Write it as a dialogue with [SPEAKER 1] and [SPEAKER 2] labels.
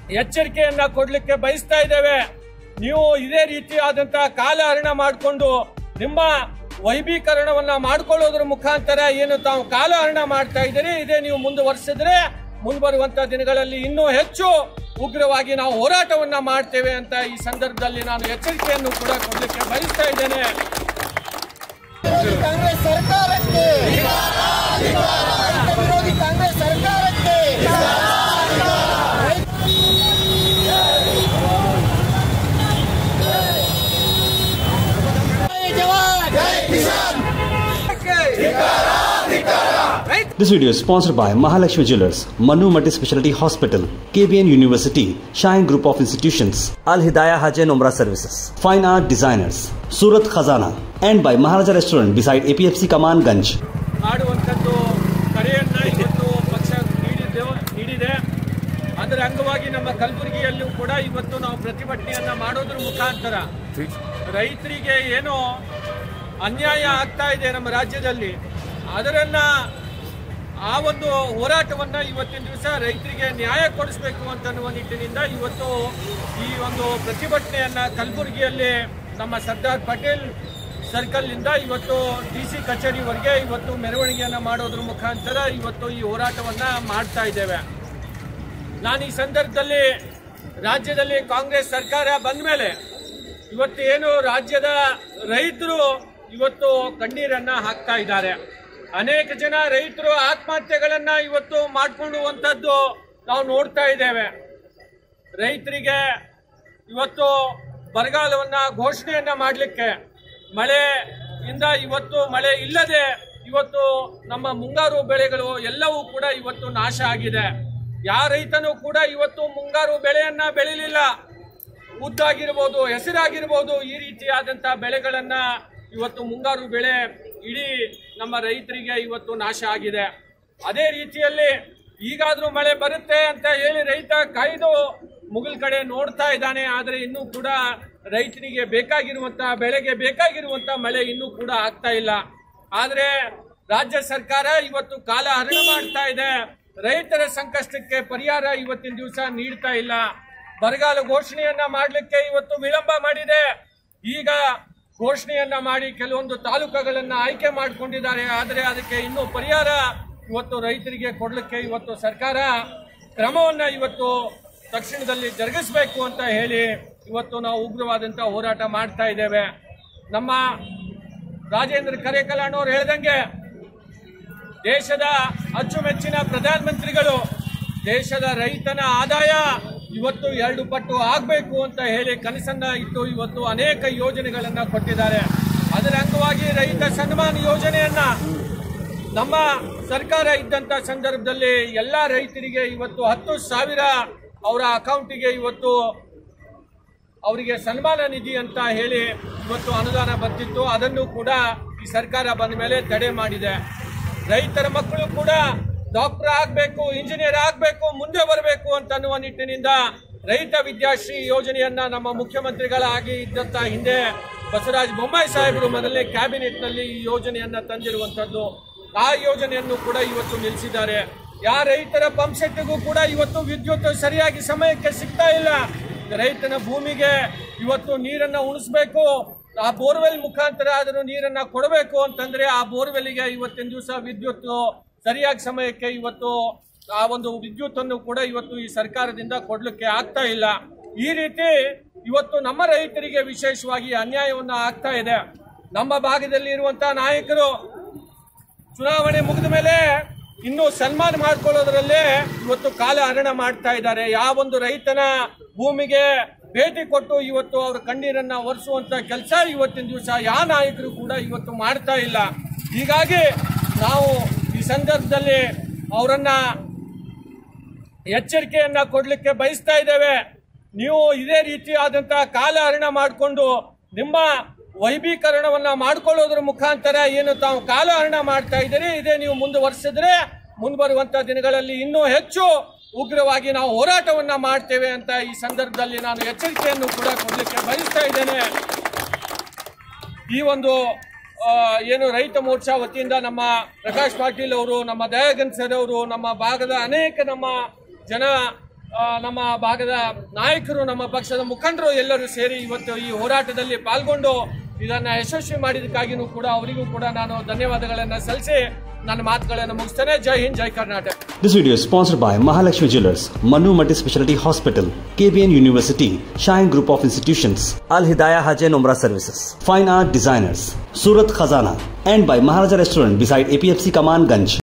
[SPEAKER 1] ಎಚ್ಚರಿಕೆಯನ್ನ ಕೊಡ್ಲಿಕ್ಕೆ ಬಯಸ್ತಾ ಇದ್ದೇವೆ ನೀವು ಇದೇ ರೀತಿಯಾದಂತಹ ಕಾಲಹರಣ ಮಾಡಿಕೊಂಡು ನಿಮ್ಮ ವೈಭೀಕರಣವನ್ನ ಮಾಡ್ಕೊಳ್ಳೋದ್ರ ಮುಖಾಂತರ ಏನು ತಾವು ಕಾಲಹರಣ ಮಾಡ್ತಾ ಇದ್ದೀರಿ ಇದೇ ನೀವು ಮುಂದುವರಿಸಿದ್ರೆ ಮುಂಬರುವಂತ ದಿನಗಳಲ್ಲಿ ಇನ್ನೂ ಹೆಚ್ಚು ಉಗ್ರವಾಗಿ ನಾವು ಹೋರಾಟವನ್ನ ಮಾಡ್ತೇವೆ ಅಂತ ಈ ಸಂದರ್ಭದಲ್ಲಿ ನಾನು ಎಚ್ಚರಿಕೆಯನ್ನು ಕೂಡ ಕೊಡ್ಲಿಕ್ಕೆ ಬಯಸ್ತಾ ಇದ್ದೇನೆ
[SPEAKER 2] ಕಾಂಗ್ರೆಸ್ ಸರ್ಕಾರಕ್ಕೆ ರೈತ ವಿರೋಧಿ ಕಾಂಗ್ರೆಸ್ ಸರ್ಕಾರಕ್ಕೆ ಜೈ ಜವಾನ್
[SPEAKER 3] This video is sponsored by Mahalakshmi Jewelers, Manu Multi Speciality Hospital, KBN University, Shine Group of Institutions, Al Hidayah Hajj and Umrah Services, Fine Art Designers, Surat Khazana, and by Maharaja Restaurant beside APFC Kaman Ganj.
[SPEAKER 1] ಮಾಡುವಂಥದ್ದು ಕರೆಯನ್ನ ಇವತ್ತು ಪಕ್ಷ ನೀಡಿದ್ದೆವು ನೀಡಿದೆ ಅದರ ಅಂಗವಾಗಿ ನಮ್ಮ ಕಲಬುರಗಿಯಲ್ಲೂ ಕೂಡ ಇವತ್ತು ನಾವು ಪ್ರತಿಭಟನೆಯನ್ನ ಮಾಡೋದ್ರ ಮುಖಾಂತರ ರೈತರಿಗೆ ಏನೋ ಅನ್ಯಾಯ ಆಗ್ತಾ ಇದೆ ನಮ್ಮ ರಾಜ್ಯದಲ್ಲಿ ಅದರನ್ನ ಆ ಒಂದು ಹೋರಾಟವನ್ನ ಇವತ್ತಿನ ದಿವಸ ರೈತರಿಗೆ ನ್ಯಾಯ ಕೊಡಿಸಬೇಕು ಅಂತ ಅನ್ನುವ ನಿಟ್ಟಿನಿಂದ ಇವತ್ತು ಈ ಒಂದು ಪ್ರತಿಭಟನೆಯನ್ನ ಕಲಬುರಗಿಯಲ್ಲಿ ನಮ್ಮ ಸರ್ದಾರ್ ಪಟೇಲ್ ಸರ್ಕಲ್ ಇಂದ ಇವತ್ತು ಡಿ ಸಿ ಕಚೇರಿವರೆಗೆ ಇವತ್ತು ಮೆರವಣಿಗೆಯನ್ನ ಮಾಡೋದ್ರ ಮುಖಾಂತರ ಇವತ್ತು ಈ ಹೋರಾಟವನ್ನ ಮಾಡ್ತಾ ಇದ್ದೇವೆ ನಾನು ಈ ಸಂದರ್ಭದಲ್ಲಿ ರಾಜ್ಯದಲ್ಲಿ ಕಾಂಗ್ರೆಸ್ ಸರ್ಕಾರ ಬಂದ ಮೇಲೆ ಇವತ್ತು ಏನು ರಾಜ್ಯದ ರೈತರು ಇವತ್ತು ಕಣ್ಣೀರನ್ನ ಹಾಕ್ತಾ ಇದ್ದಾರೆ ಅನೇಕ ಜನ ರೈತರು ಆತ್ಮಹತ್ಯೆಗಳನ್ನ ಇವತ್ತು ಮಾಡ್ಕೊಳ್ಳುವಂಥದ್ದು ನಾವು ನೋಡ್ತಾ ಇದ್ದೇವೆ ರೈತರಿಗೆ ಇವತ್ತು ಬರಗಾಲವನ್ನ ಘೋಷಣೆಯನ್ನ ಮಾಡಲಿಕ್ಕೆ ಮಳೆಯಿಂದ ಇವತ್ತು ಮಳೆ ಇಲ್ಲದೆ ಇವತ್ತು ನಮ್ಮ ಮುಂಗಾರು ಬೆಳೆಗಳು ಎಲ್ಲವೂ ಕೂಡ ಇವತ್ತು ನಾಶ ಆಗಿದೆ ಯಾವ ರೈತನೂ ಕೂಡ ಇವತ್ತು ಮುಂಗಾರು ಬೆಳೆಯನ್ನ ಬೆಳಿಲಿಲ್ಲ ಉದ್ದಾಗಿರ್ಬೋದು ಹೆಸರಾಗಿರ್ಬೋದು ಈ ರೀತಿಯಾದಂತ ಬೆಳೆಗಳನ್ನ ಇವತ್ತು ಮುಂಗಾರು ಬೆಳೆ ಇಡೀ ನಮ್ಮ ರೈತರಿಗೆ ಇವತ್ತು ನಾಶ ಆಗಿದೆ ಅದೇ ರೀತಿಯಲ್ಲಿ ಈಗಾದ್ರೂ ಮಳೆ ಬರುತ್ತೆ ಅಂತ ಹೇಳಿ ರೈತ ಕಾಯ್ದು ಮುಗಿಲ್ ಕಡೆ ನೋಡ್ತಾ ಇದ್ದಾನೆ ಆದ್ರೆ ಇನ್ನೂ ಕೂಡ ರೈತರಿಗೆ ಬೇಕಾಗಿರುವಂತ ಬೆಳೆಗೆ ಬೇಕಾಗಿರುವಂತ ಮಳೆ ಇನ್ನೂ ಕೂಡ ಆಗ್ತಾ ಇಲ್ಲ ಆದ್ರೆ ರಾಜ್ಯ ಸರ್ಕಾರ ಇವತ್ತು ಕಾಲ ಹರಣ ಮಾಡ್ತಾ ಇದೆ ರೈತರ ಸಂಕಷ್ಟಕ್ಕೆ ಪರಿಹಾರ ಇವತ್ತಿನ ದಿವಸ ನೀಡ್ತಾ ಇಲ್ಲ ಬರಗಾಲ ಘೋಷಣೆಯನ್ನ ಮಾಡಲಿಕ್ಕೆ ಇವತ್ತು ವಿಳಂಬ ಮಾಡಿದೆ ಈಗ ಘೋಷಣೆಯನ್ನ ಮಾಡಿ ಕೆಲವೊಂದು ತಾಲೂಕುಗಳನ್ನ ಆಯ್ಕೆ ಮಾಡಿಕೊಂಡಿದ್ದಾರೆ ಆದರೆ ಅದಕ್ಕೆ ಇನ್ನೂ ಪರಿಹಾರ ಇವತ್ತು ರೈತರಿಗೆ ಕೊಡ್ಲಿಕ್ಕೆ ಇವತ್ತು ಸರ್ಕಾರ ಕ್ರಮವನ್ನ ಇವತ್ತು ತಕ್ಷಣದಲ್ಲಿ ಜರುಗಿಸಬೇಕು ಅಂತ ಹೇಳಿ ಇವತ್ತು ನಾವು ಉಗ್ರವಾದಂತಹ ಹೋರಾಟ ಮಾಡ್ತಾ ಇದ್ದೇವೆ ನಮ್ಮ ರಾಜೇಂದ್ರ ಕರೇಕಲಾಣ್ ಅವರು ಹೇಳ್ದಂಗೆ ದೇಶದ ಅಚ್ಚುಮೆಚ್ಚಿನ ಪ್ರಧಾನಮಂತ್ರಿಗಳು ದೇಶದ ರೈತನ ಆದಾಯ ಇವತ್ತು ಎರಡು ಪಟ್ಟು ಆಗಬೇಕು ಅಂತ ಹೇಳಿ ಕನಸನ್ನ ಇಟ್ಟು ಇವತ್ತು ಅನೇಕ ಯೋಜನೆಗಳನ್ನ ಕೊಟ್ಟಿದ್ದಾರೆ ಅದರ ಅಂಗವಾಗಿ ರೈತ ಸನ್ಮಾನ್ ಯೋಜನೆಯನ್ನ ನಮ್ಮ ಸರ್ಕಾರ ಇದ್ದಂತ ಸಂದರ್ಭದಲ್ಲಿ ಎಲ್ಲ ರೈತರಿಗೆ ಇವತ್ತು ಹತ್ತು ಸಾವಿರ ಅವರ ಅಕೌಂಟಿಗೆ ಇವತ್ತು ಅವರಿಗೆ ಸನ್ಮಾನ ನಿಧಿ ಅಂತ ಹೇಳಿ ಇವತ್ತು ಅನುದಾನ ಬರ್ತಿತ್ತು ಅದನ್ನು ಕೂಡ ಈ ಸರ್ಕಾರ ಬಂದ ಮೇಲೆ ತಡೆ ಮಾಡಿದೆ ರೈತರ ಮಕ್ಕಳು ಕೂಡ ಡಾಕ್ಟರ್ ಆಗಬೇಕು ಇಂಜಿನಿಯರ್ ಆಗಬೇಕು ಮುಂದೆ ಬರಬೇಕು ಅಂತ ಅನ್ನುವ ನಿಟ್ಟಿನಿಂದ ರೈತ ವಿದ್ಯಾಶ್ರೀ ಯೋಜನೆಯನ್ನ ನಮ್ಮ ಮುಖ್ಯಮಂತ್ರಿಗಳಾಗಿ ಇದ್ದಂತ ಹಿಂದೆ ಬಸವರಾಜ ಬೊಮ್ಮಾಯಿ ಸಾಹೇಬರು ಮೊದಲನೇ ಕ್ಯಾಬಿನೆಟ್ ನಲ್ಲಿ ಈ ಯೋಜನೆಯನ್ನ ತಂದಿರುವಂತದ್ದು ಆ ಯೋಜನೆಯನ್ನು ಕೂಡ ಇವತ್ತು ನಿಲ್ಲಿಸಿದ್ದಾರೆ ಯಾವ ರೈತರ ಪಂಪ್ ಸೆಟ್ಗೂ ಕೂಡ ಇವತ್ತು ವಿದ್ಯುತ್ ಸರಿಯಾಗಿ ಸಮಯಕ್ಕೆ ಸಿಗ್ತಾ ಇಲ್ಲ ರೈತನ ಭೂಮಿಗೆ ಇವತ್ತು ನೀರನ್ನ ಉಣಿಸ್ಬೇಕು ಆ ಬೋರ್ವೆಲ್ ಮುಖಾಂತರ ಆದರೂ ನೀರನ್ನ ಕೊಡಬೇಕು ಅಂತಂದ್ರೆ ಆ ಬೋರ್ವೆಲ್ಗೆ ಇವತ್ತಿನ ದಿವಸ ವಿದ್ಯುತ್ ಸರಿಯಾಗಿ ಸಮಯಕ್ಕೆ ಇವತ್ತು ಆ ಒಂದು ವಿದ್ಯುತ್ ಅನ್ನು ಕೂಡ ಇವತ್ತು ಈ ಸರ್ಕಾರದಿಂದ ಕೊಡ್ಲಿಕ್ಕೆ ಆಗ್ತಾ ಇಲ್ಲ ಈ ರೀತಿ ಇವತ್ತು ನಮ್ಮ ರೈತರಿಗೆ ವಿಶೇಷವಾಗಿ ಅನ್ಯಾಯವನ್ನ ಆಗ್ತಾ ಇದೆ ನಮ್ಮ ಭಾಗದಲ್ಲಿ ಇರುವಂತಹ ನಾಯಕರು ಚುನಾವಣೆ ಮುಗಿದ ಮೇಲೆ ಇನ್ನು ಸನ್ಮಾನ ಮಾಡ್ಕೊಳ್ಳೋದ್ರಲ್ಲೇ ಇವತ್ತು ಕಾಲ ಹರಣ ಮಾಡ್ತಾ ಇದ್ದಾರೆ ಯಾವೊಂದು ರೈತನ ಭೂಮಿಗೆ ಭೇಟಿ ಕೊಟ್ಟು ಇವತ್ತು ಅವರ ಕಣ್ಣೀರನ್ನ ಒರೆಸುವಂತ ಕೆಲಸ ಇವತ್ತಿನ ದಿವಸ ಯಾವ ನಾಯಕರು ಕೂಡ ಇವತ್ತು ಮಾಡ್ತಾ ಇಲ್ಲ ಹೀಗಾಗಿ ನಾವು ಈ ಸಂದರ್ಭದಲ್ಲಿ ಅವರನ್ನ ಎಚ್ಚರಿಕೆಯನ್ನ ಕೊಡ್ಲಿಕ್ಕೆ ಬಯಸ್ತಾ ಇದ್ದೇವೆ ನೀವು ಇದೇ ರೀತಿಯಾದಂತಹ ಕಾಲಹರಣ ಮಾಡಿಕೊಂಡು ನಿಮ್ಮ ವೈಭೀಕರಣವನ್ನ ಮಾಡ್ಕೊಳ್ಳೋದ್ರ ಮುಖಾಂತರ ಏನು ತಾವು ಕಾಲಹರಣ ಮಾಡ್ತಾ ಇದ್ದೀರಿ ಇದೇ ನೀವು ಮುಂದುವರಿಸಿದ್ರೆ ಮುಂಬರುವಂತ ದಿನಗಳಲ್ಲಿ ಇನ್ನೂ ಹೆಚ್ಚು ಉಗ್ರವಾಗಿ ನಾವು ಹೋರಾಟವನ್ನ ಮಾಡ್ತೇವೆ ಅಂತ ಈ ಸಂದರ್ಭದಲ್ಲಿ ನಾನು ಎಚ್ಚರಿಕೆಯನ್ನು ಕೂಡ ಕೊಡ್ಲಿಕ್ಕೆ ಬಯಸ್ತಾ ಇದ್ದೇನೆ ಈ ಒಂದು ಆ, ಏನು ರೈತ ಮೋರ್ಚಾ ವತಿಯಿಂದ ನಮ್ಮ ಪ್ರಕಾಶ್ ಪಾಟೀಲ್ ಅವರು ನಮ್ಮ ದಯಾಗನ್ ಸರ್ ಅವರು ನಮ್ಮ ಭಾಗದ ಅನೇಕ ನಮ್ಮ ಜನ ಆ, ನಮ್ಮ ಭಾಗದ ನಾಯಕರು ನಮ್ಮ ಪಕ್ಷದ ಮುಖಂಡರು ಎಲ್ಲರೂ ಸೇರಿ ಇವತ್ತು ಈ ಹೋರಾಟದಲ್ಲಿ ಪಾಲ್ಗೊಂಡು ಇದನ್ನ ಯಶಸ್ವಿ ಮಾಡಿದಕ್ಕಾಗಿನೂ ಕೂಡ ಅವರಿಗೂ ಕೂಡ ನಾನು ಧನ್ಯವಾದಗಳನ್ನು ಸಲ್ಲಿಸಿ ನನ್ನ ಮಾತುಗಳನ್ನು ಮುಗಿಸ್ತೇನೆ ಜೈ ಹಿಂದ್ ಜೈ Karnataka
[SPEAKER 3] This video is sponsored by Mahalakshmi Jewelers, Manu Multi Speciality Hospital, KBN University, Shine Group of Institutions, Al Hidayah Hajj and Umrah Services, Fine Art Designers, Surat Khazana, and by Maharaja Restaurant beside APFC Kaman Ganj.